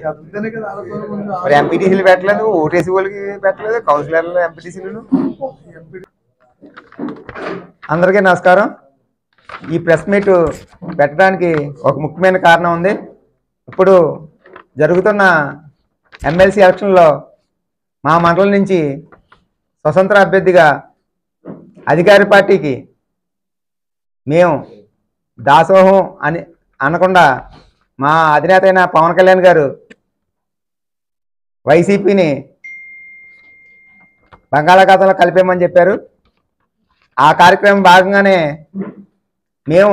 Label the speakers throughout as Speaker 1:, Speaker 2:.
Speaker 1: అందుకనే కదా ఆడపిల్ల ముందు
Speaker 2: మరి ఎంపీటీసీలు పెట్టలేదు ఓటేసి వాళ్ళకి పెట్టలేదు కౌన్సిలర్లు ఎంపీటీసీలు అందరికీ నమస్కారం ఈ ప్రెస్ మీట్ పెట్టడానికి ఒక ముఖ్యమైన కారణం ఉంది ఇప్పుడు జరుగుతున్న ఎమ్మెల్సీ ఎలక్షన్లో మా మండలం నుంచి స్వతంత్ర అభ్యర్థిగా అధికార పార్టీకి మేము దాసోహం అని అనకుండా మా అధినేత అయిన పవన్ కళ్యాణ్ గారు వైసీపీని బంగాళాఖాతంలో కలిపేమని చెప్పారు ఆ కార్యక్రమం భాగంగానే మేము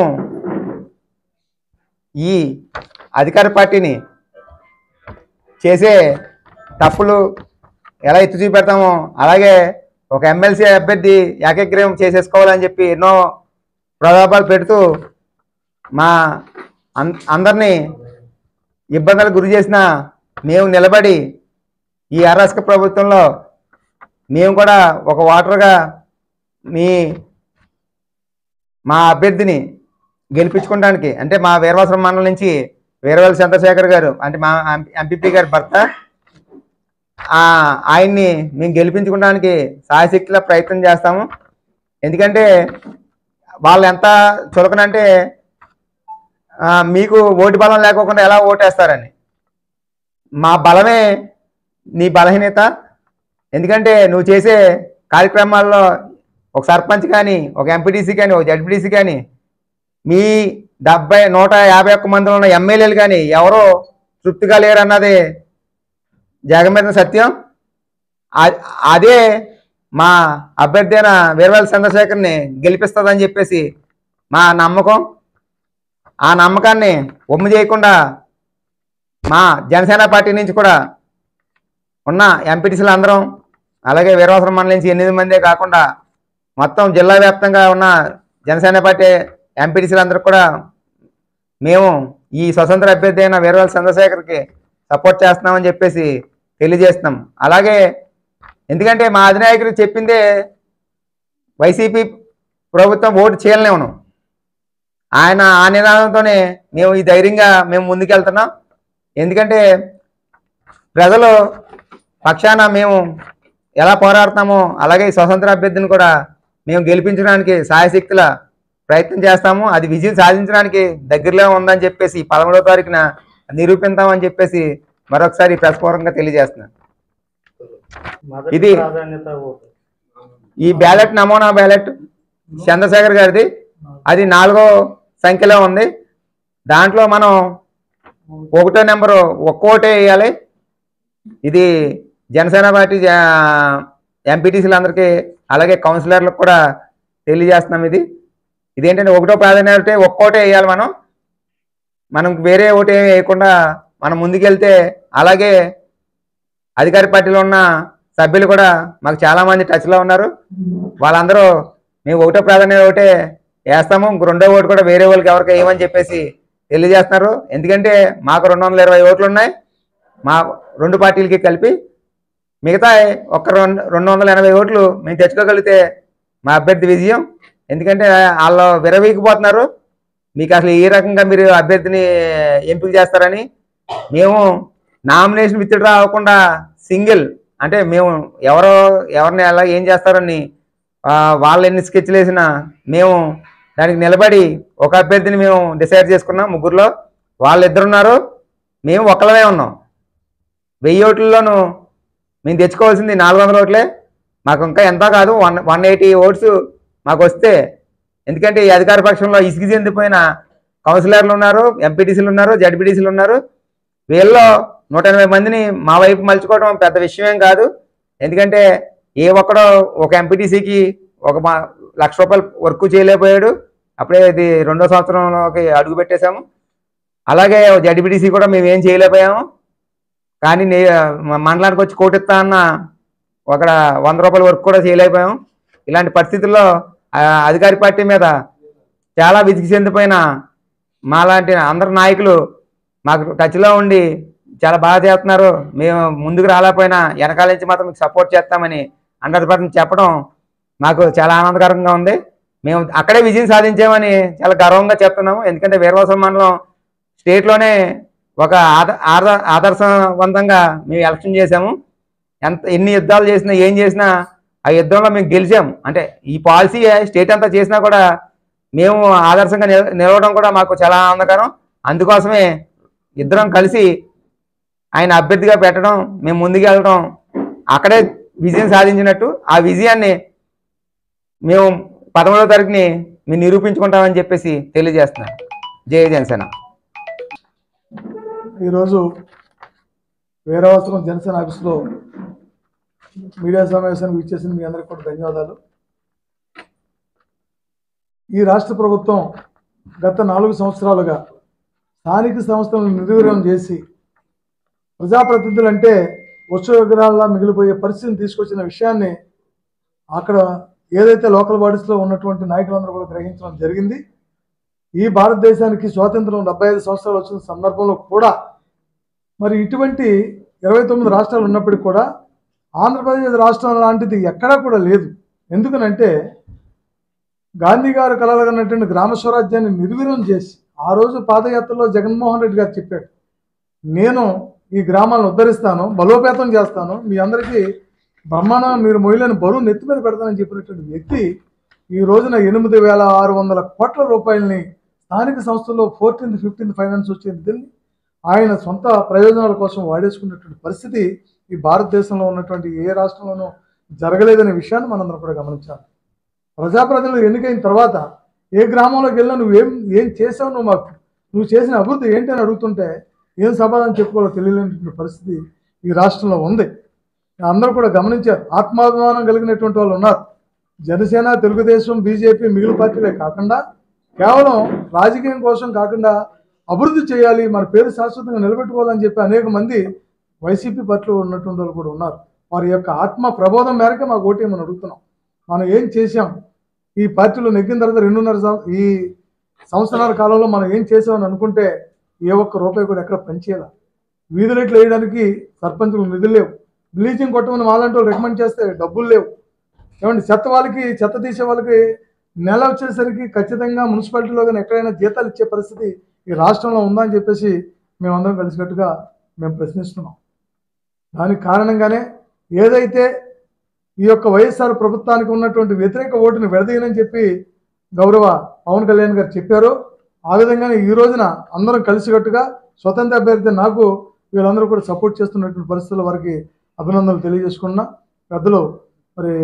Speaker 2: ఈ అధికార పార్టీని చేసే తప్పులు ఎలా ఎత్తి చూపెడతామో అలాగే ఒక ఎమ్మెల్సీ అభ్యర్థి ఏకగ్రీవం చేసేసుకోవాలని చెప్పి ఎన్నో ప్రలోభాలు పెడుతూ మా అన్- అందరినీ ఇబ్బందులకు గురి చేసిన మేము నిలబడి ఈ అరాచక ప్రభుత్వంలో మేము కూడా ఒక ఓటర్గా మీ మా అభ్యర్థిని గెలిపించుకోవడానికి అంటే మా వీరవాసరం మండలం నుంచి వీరవల్లి చంద్రశేఖర్ గారు అంటే మా ఎంపీపీ గారి భర్త ఆ, ఆయన్ని మేము గెలిపించుకోవడానికి సాయశక్తిలో ప్రయత్నం చేస్తాము ఎందుకంటే వాళ్ళు ఎంత చులకనంటే ఆ, మీకు ఓటు బలం లేకోకుండా ఎలా ఓటేస్తారని మా బలమే నీ బలహీనత ఎందుకంటే నువ్వు చేసే కార్యక్రమాల్లో ఒక సర్పంచ్ కానీ ఒక ఎంపీటీసీ కానీ ఒక జడ్పీటీసీ కానీ మీ డెబ్బై నూట యాభై ఒక్క మందిలో ఉన్న ఎమ్మెల్యేలు కానీ ఎవరో తృప్తిగా లేరు అన్నది జగమెరిన సత్యం ఆ- అదే మా అభ్యర్థి అయిన వీరవల్లి చంద్రశేఖర్ని గెలిపిస్తుందని చెప్పేసి మా నమ్మకం ఆ నమ్మకాన్ని ఒమ్ము చేయకుండా మా జనసేన పార్టీ నుంచి కూడా ఉన్న ఎంపీటీసీలు అందరం అలాగే వీరవసరం మండలం నుంచి ఎనిమిది మందే కాకుండా మొత్తం జిల్లా వ్యాప్తంగా ఉన్న జనసేన పార్టీ ఎంపీటీసీలు అందరూ కూడా మేము ఈ స్వతంత్ర అభ్యర్థి అయిన వీరవల్లి చంద్రశేఖర్కి సపోర్ట్ చేస్తున్నామని చెప్పేసి తెలియజేస్తున్నాం అలాగే ఎందుకంటే మా అధినాయకుడు చెప్పిందే వైసీపీ ప్రభుత్వం ఓటు చేయలేము ఆయన ఆ నినాదంతోనే మేము ఈ ధైర్యంగా మేము ముందుకెళ్తున్నాం ఎందుకంటే ప్రజలు పక్షాన మేము ఎలా పోరాడుతున్నామో అలాగే ఈ స్వతంత్ర అభ్యర్థిని కూడా మేము గెలిపించడానికి సాయశక్తుల ప్రయత్నం చేస్తాము అది విజయం సాధించడానికి దగ్గరలో ఉందని చెప్పేసి ఈ పదమూడవ తారీఖున నిరూపిస్తామని చెప్పేసి మరొకసారి ప్రస్ఫూరంగా తెలియజేస్తున్నాను
Speaker 1: మొదటి
Speaker 2: ఇది-
Speaker 1: ప్రాధాన్యత ఓటు
Speaker 2: ఈ బ్యాలెట్ నమూనా బ్యాలెట్ చంద్రశేఖర్ గారిది అది నాలుగో సంఖ్యలో ఉంది దాంట్లో మనం ఒకటో నెంబరు ఒక్కోటే వేయాలి ఇది జనసేన పార్టీ ఎంపీటీసీలందరికీ అలాగే కౌన్సిలర్లకు కూడా తెలియజేస్తున్నాం ఇది ఇదేంటంటే ఒకటో ప్రాధాన్యత ఒక్కోటే వేయాలి మనం మనం వేరే ఓటు ఏమి వేయకుండా మనం ముందుకెళ్తే అలాగే అధికార పార్టీలో ఉన్న సభ్యులు కూడా మాకు చాలా మంది టచ్లో ఉన్నారు వాళ్ళందరూ మేము ఒకటో ప్రాధాన్యత ఒకటే వేస్తాము ఇంక రెండో ఓటు కూడా వేరే వాళ్ళకి ఎవరికి వేయమని చెప్పేసి తెలియజేస్తున్నారు ఎందుకంటే మాకు రెండు వందల ఇరవై ఓట్లు ఉన్నాయి మా రెండు పార్టీలకి కలిపి మిగతా ఒక రెండు రెండు వందల ఎనభై ఓట్లు మేము తెచ్చుకోగలిగితే మా అభ్యర్థి విజయం ఎందుకంటే వాళ్ళు విరవీగిపోతున్నారు మీకు అసలు ఏ రకంగా మీరు అభ్యర్థిని ఎంపిక చేస్తారని మేము నామినేషన్ విత్డ్రా అవ్వకుండా సింగిల్ అంటే మేము ఎవరో ఎవరిని ఎలా ఏం చేస్తారని ఆ, వాళ్ళు ఎన్ని స్కెచ్లు వేసినా మేము దానికి నిలబడి ఒక అభ్యర్థిని మేము డిసైడ్ చేసుకున్నాం ముగ్గురులో వాళ్ళు ఇద్దరున్నారు మేము ఒక్కలమే ఉన్నాం వెయ్యి ఓట్లలోనూ మేము తెచ్చుకోవాల్సింది నాలుగు వందల ఓట్లే మాకు ఇంకా ఎంత కాదు వన్ వన్ ఎయిటీ ఓట్స్ మాకు వస్తే ఎందుకంటే ఈ అధికార పక్షంలో ఇసుగు చెందిపోయిన కౌన్సిలర్లు ఉన్నారు ఎంపీటీసీలు ఉన్నారు జడ్పీటీసీలు ఉన్నారు వీళ్ళలో నూట ఎనభై మందిని మా వైపు మలుచుకోవడం పెద్ద విషయమేం కాదు ఎందుకంటే ఏ ఒక్కడో ఒక ఎంపీటీసీకి ఒక మా లక్ష రూపాయలు వర్క్ చేయలేకపోయాడు అప్పుడే ఇది రెండో సంవత్సరంలోకి అడుగు పెట్టేశాము అలాగే జడ్పీటీసీ కూడా మేము ఏం చేయలేకపోయాము కానీ నే మా మండలానికి వచ్చి కోటిస్తా అన్న ఒక వంద రూపాయల వర్క్ కూడా చేయలేకపోయాం ఇలాంటి పరిస్థితుల్లో ఆ అధికారి పార్టీ మీద చాలా విసిగి చెందిపోయిన మాలాంటి అందరు నాయకులు మాకు టచ్లో ఉండి చాలా బాగా చేస్తున్నారు మేము ముందుకు రాలేకపోయినా వెనకాల నుంచి మాత్రం మీకు సపోర్ట్ చేస్తామని హండ్రెడ్ పర్సెంట్ చెప్పడం మాకు చాలా ఆనందకరంగా ఉంది మేము అక్కడే విజయం సాధించామని చాలా గర్వంగా చెప్తున్నాము ఎందుకంటే వీరవాసం మండలం స్టేట్లోనే ఒక ఆద- ఆద- ఆదర్శవంతంగా మేము ఎలక్షన్ చేసాము ఎంత ఎన్ని యుద్ధాలు చేసినా ఏం చేసినా ఆ యుద్ధంలో మేము గెలిచాము అంటే ఈ పాలసీ స్టేట్ అంతా చేసినా కూడా మేము ఆదర్శంగా నిల నిలవడం కూడా మాకు చాలా ఆనందకరం అందుకోసమే ఇద్దరం కలిసి ఆయన అభ్యర్థిగా పెట్టడం మేము ముందుకు వెళ్ళడం అక్కడే విజయం సాధించినట్టు ఆ విజయాన్ని మేము పదమూడవ తారీఖుని మేము నిరూపించుకుంటామని చెప్పేసి తెలియజేస్తున్నాను జయ జనసేన
Speaker 1: ఈరోజు వీరవసరం జనసేన ఆఫీస్లో మీడియా సమావేశానికి ఇచ్చేసిన మీ అందరికీ కూడా ధన్యవాదాలు ఈ రాష్ట్ర ప్రభుత్వం గత నాలుగు సంవత్సరాలుగా స్థానిక సంస్థలను నిర్వీర్యం చేసి ప్రజాప్రతినిధులు అంటే ఉత్సవ విగ్రహాల్లో మిగిలిపోయే పరిస్థితిని తీసుకొచ్చిన విషయాన్ని అక్కడ ఏదైతే లోకల్ బాడీస్లో ఉన్నటువంటి నాయకులందరూ కూడా గ్రహించడం జరిగింది ఈ భారతదేశానికి స్వాతంత్రం డెబ్బై ఐదు సంవత్సరాలు వచ్చిన సందర్భంలో కూడా మరి ఇటువంటి ఇరవై తొమ్మిది రాష్ట్రాలు ఉన్నప్పటికీ కూడా ఆంధ్రప్రదేశ్ రాష్ట్రం లాంటిది ఎక్కడా కూడా లేదు ఎందుకనంటే గాంధీ గారు కలగన్నటువంటి గ్రామ స్వరాజ్యాన్ని నిర్వీర్యం చేసి ఆ రోజు పాదయాత్రలో జగన్మోహన్ రెడ్డి గారు చెప్పాడు నేను ఈ గ్రామాలను ఉద్ధరిస్తాను బలోపేతం చేస్తాను మీ అందరికీ బ్రహ్మాండం మీరు మొయ్యలేని బరువు నెత్తి మీద పెడతానని చెప్పినటువంటి వ్యక్తి ఈ రోజున ఎనిమిది వేల ఆరు వందల కోట్ల రూపాయలని స్థానిక సంస్థల్లో ఫోర్టీన్త్ ఫిఫ్టీన్త్ ఫైనాన్స్ వచ్చే నిధుల్ని ఆయన సొంత ప్రయోజనాల కోసం వాడేసుకున్నటువంటి పరిస్థితి ఈ భారతదేశంలో ఉన్నటువంటి ఏ రాష్ట్రంలోనూ జరగలేదనే విషయాన్ని మనందరం కూడా గమనించాలి ప్రజాప్రతినిధులు ఎన్నికైన తర్వాత ఏ గ్రామంలోకి వెళ్ళినా నువ్వేం ఏం చేసావు నువ్వు మాకు నువ్వు చేసిన అభివృద్ధి ఏంటి అని అడుగుతుంటే ఏం సమాధానం చెప్పుకోవాలో తెలియలేనటువంటి పరిస్థితి ఈ రాష్ట్రంలో ఉంది అందరూ కూడా గమనించారు ఆత్మాభిమానం కలిగినటువంటి వాళ్ళు ఉన్నారు జనసేన తెలుగుదేశం బీజేపీ మిగిలిన పార్టీలే కాకుండా కేవలం రాజకీయం కోసం కాకుండా అభివృద్ధి చేయాలి మన పేరు శాశ్వతంగా నిలబెట్టుకోవాలని చెప్పి అనేక మంది వైసీపీ పార్టీలో ఉన్నటువంటి వాళ్ళు కూడా ఉన్నారు వారి యొక్క ఆత్మ ప్రబోధం మేరకే మాకు ఓటేమని అడుగుతున్నాం మనం ఏం చేశాం ఈ పార్టీలో నెగ్గిన తర్వాత రెండున్నర సం- ఈ సంవత్సరాల కాలంలో మనం ఏం చేసామని అనుకుంటే ఏ ఒక్క రూపాయి కూడా ఎక్కడ పనిచేయాల వీధి లైట్లు వేయడానికి సర్పంచులు నిధులు లేవు బ్లీచింగ్ కొట్టమని వాళ్ళంటూ రికమెండ్ చేస్తే డబ్బులు లేవు ఏమండి చెత్త వాళ్ళకి చెత్త తీసే వాళ్ళకి నెల వచ్చేసరికి ఖచ్చితంగా మున్సిపాలిటీలో కానీ ఎక్కడైనా జీతాలు ఇచ్చే పరిస్థితి ఈ రాష్ట్రంలో ఉందా అని చెప్పేసి మేమందరం కలిసినట్టుగా మేము ప్రశ్నిస్తున్నాం దానికి కారణంగానే ఏదైతే ఈ యొక్క వైఎస్ఆర్ ప్రభుత్వానికి ఉన్నటువంటి వ్యతిరేక ఓటుని విడదీయనని చెప్పి గౌరవ పవన్ కళ్యాణ్ గారు చెప్పారు ఆ విధంగానే ఈ రోజున అందరం కలిసికట్టుగా స్వతంత్ర అభ్యర్థి నాకు వీళ్ళందరూ కూడా సపోర్ట్ చేస్తున్నటువంటి పరిస్థితుల వారికి అభినందనలు తెలియజేసుకున్నా పెద్దలు మరి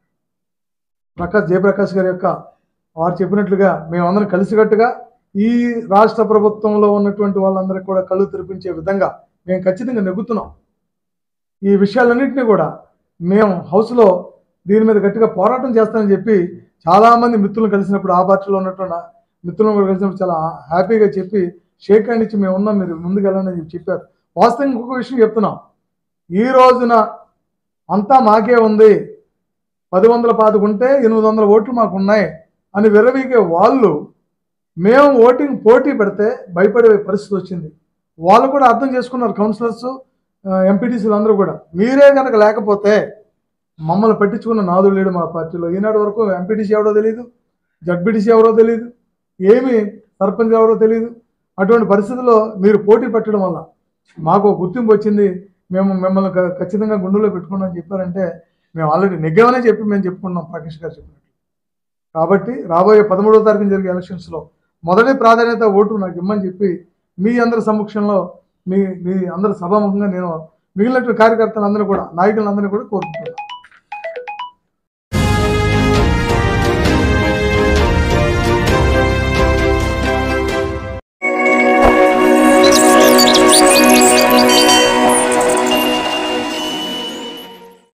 Speaker 1: ప్రకాష్ జయప్రకాష్ గారి యొక్క వారు చెప్పినట్లుగా మేమందరం కలిసికట్టుగా ఈ రాష్ట్ర ప్రభుత్వంలో ఉన్నటువంటి వాళ్ళందరికీ కూడా కళ్ళు తెరిపించే విధంగా మేము ఖచ్చితంగా నెగ్గుతున్నాం ఈ విషయాలన్నింటినీ కూడా మేము హౌస్లో దీని మీద గట్టిగా పోరాటం చేస్తామని చెప్పి చాలామంది మిత్రులను కలిసినప్పుడు ఆ పార్టీలో ఉన్నటువంటి మిత్రులను కూడా కలిసినప్పుడు చాలా హ్యాపీగా చెప్పి షేక్ హ్యాండ్ ఇచ్చి మేము ఉన్నాం మీరు ముందుకు వెళ్ళండి అని చెప్పారు వాస్తవం ఇంకొక విషయం చెప్తున్నాం ఈ రోజున అంతా మాకే ఉంది పది వందల పాతికుంటే ఎనిమిది వందల ఓట్లు మాకు ఉన్నాయి అని విరవీగే వాళ్ళు మేము ఓటింగ్ పోటీ పెడితే భయపడే పరిస్థితి వచ్చింది వాళ్ళు కూడా అర్థం చేసుకున్నారు కౌన్సిలర్స్ ఎంపీటీసీలు అందరూ కూడా మీరే కనుక లేకపోతే మమ్మల్ని పట్టించుకున్న నాదుడు లేడు మా పార్టీలో ఈనాడు వరకు ఎంపీటీసీ ఎవరో తెలియదు జడ్పీటీసీ ఎవరో తెలియదు ఏమి సర్పంచ్ ఎవరో తెలియదు అటువంటి పరిస్థితుల్లో మీరు పోటీ పెట్టడం వల్ల మాకు ఒక గుర్తింపు వచ్చింది మేము మిమ్మల్ని ఖ- ఖచ్చితంగా గుండెలో పెట్టుకున్నామని చెప్పారంటే మేము ఆల్రెడీ నెగ్గామనే చెప్పి మేము చెప్పుకున్నాం ప్రకాష్ గారు చెప్పినట్టు కాబట్టి రాబోయే పదమూడవ తారీఖున జరిగే ఎలక్షన్స్లో మొదటి ప్రాధాన్యత ఓటు నాకు ఇమ్మని చెప్పి మీ అందరి సమక్షంలో మీ మీ అందరి సభాముఖంగా నేను మిగిలినటువంటి కార్యకర్తలందరూ కూడా నాయకులందరినీ కూడా కోరుకుంటున్నాను